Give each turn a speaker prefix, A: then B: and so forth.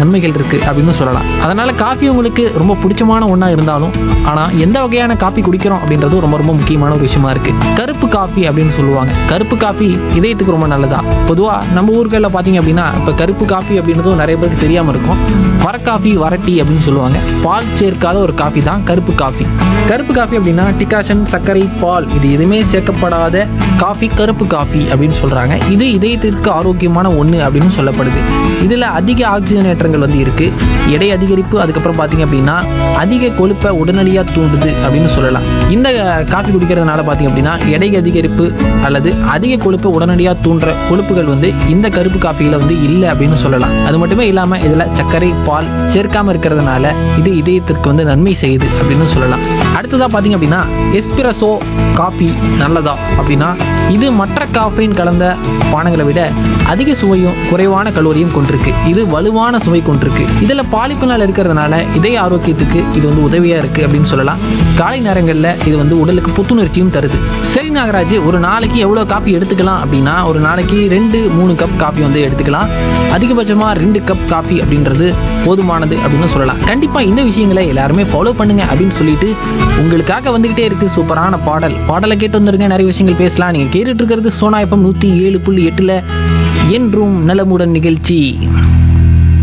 A: நன்மைகள் இருக்கு அப்படின்னு சொல்லலாம் அதனால காஃபி உங்களுக்கு ரொம்ப பிடிச்சமான ஒன்றா இருந்தாலும் ஆனால் எந்த வகையான காஃபி குடிக்கிறோம் அப்படின்றது ரொம்ப ரொம்ப முக்கியமான ஒரு விஷயமா இருக்கு கருப்பு காஃபி அப்படின்னு சொல்லுவாங்க கருப்பு காஃபி இதயத்துக்கு ரொம்ப நல்லதா பொதுவாக நம்ம ஊர்களில் பார்த்தீங்க அப்படின்னா இப்போ கருப்பு காஃபி அப்படின்றதும் நிறைய பேருக்கு தெரியாமல் இருக்கும் வர காஃபி வரட்டி அப்படின்னு சொல்லுவாங்க பால் சேர்க்காத ஒரு காஃபி தான் கருப்பு காஃபி கருப்பு காஃபி அப்படின்னா டிகாஷன் சர்க்கரை பால் இது எதுவுமே சேர்க்கப்படாத காஃபி கருப்பு காஃபி அப்படின்னு சொல்றாங்க இது இதயத்திற்கு ஆரோக்கியமான ஒன்று அப்படின்னு சொல்லப்படுது இதில் அதிக ஆக்சிஜனேற்றங்கள் வந்து இருக்கு எடை அதிகரிப்பு அதுக்கப்புறம் பார்த்தீங்க அப்படின்னா அதிக கொழுப்பை உடனடியாக தூண்டுது அப்படின்னு சொல்லலாம் இந்த காஃபி குடிக்கிறதுனால பார்த்தீங்க அப்படின்னா எடை அதிகரிப்பு அல்லது அதிக கொழுப்பை உடனடியாக தூண்டுற கொழுப்புகள் வந்து இந்த கருப்பு காஃபியில் வந்து இல்லை அப்படின்னு சொல்லலாம் அது மட்டுமே இல்லாமல் இதில் சர்க்கரை பால் சேர்க்காம இருக்கிறதுனால இது இதயத்திற்கு வந்து நன்மை செய்யுது அப்படின்னு சொல்லலாம் அடுத்ததாக பார்த்தீங்க அப்படின்னா எஸ்பிரசோ காஃபி நல்லதா அப்படின்னா இது மற்ற காஃபைன் கலந்த பானங்களை விட அதிக சுவையும் குறைவான கலோரியும் கொண்டிருக்கு இது வலுவான சுவை கொண்டிருக்கு இதில் பாலிப்பினால் இருக்கிறதுனால இதய ஆரோக்கியத்துக்கு இது வந்து உதவியாக இருக்குது அப்படின்னு சொல்லலாம் காலை நேரங்களில் இது வந்து உடலுக்கு புத்துணர்ச்சியும் தருது சரி நாகராஜ் ஒரு நாளைக்கு எவ்வளோ காப்பி எடுத்துக்கலாம் அப்படின்னா ஒரு நாளைக்கு ரெண்டு மூணு கப் காஃபி வந்து எடுத்துக்கலாம் அதிகபட்சமாக ரெண்டு கப் காஃபி அப்படின்றது போதுமானது அப்படின்னு சொல்லலாம் கண்டிப்பாக இந்த விஷயங்களை எல்லாருமே ஃபாலோ பண்ணுங்க அப்படின்னு சொல்லிட்டு உங்களுக்காக வந்துகிட்டே இருக்கு சூப்பரான பாடல் பாடலை கேட்டு வந்துருங்க நிறைய விஷயங்கள் பேசலாம் நீங்கள் கேட்டுட்டு இருக்கிறது சோனா எஃப்எம் நூற்றி ஏழு புள்ளி எட்டில் என்றும் நலமுடன் நிகழ்ச்சி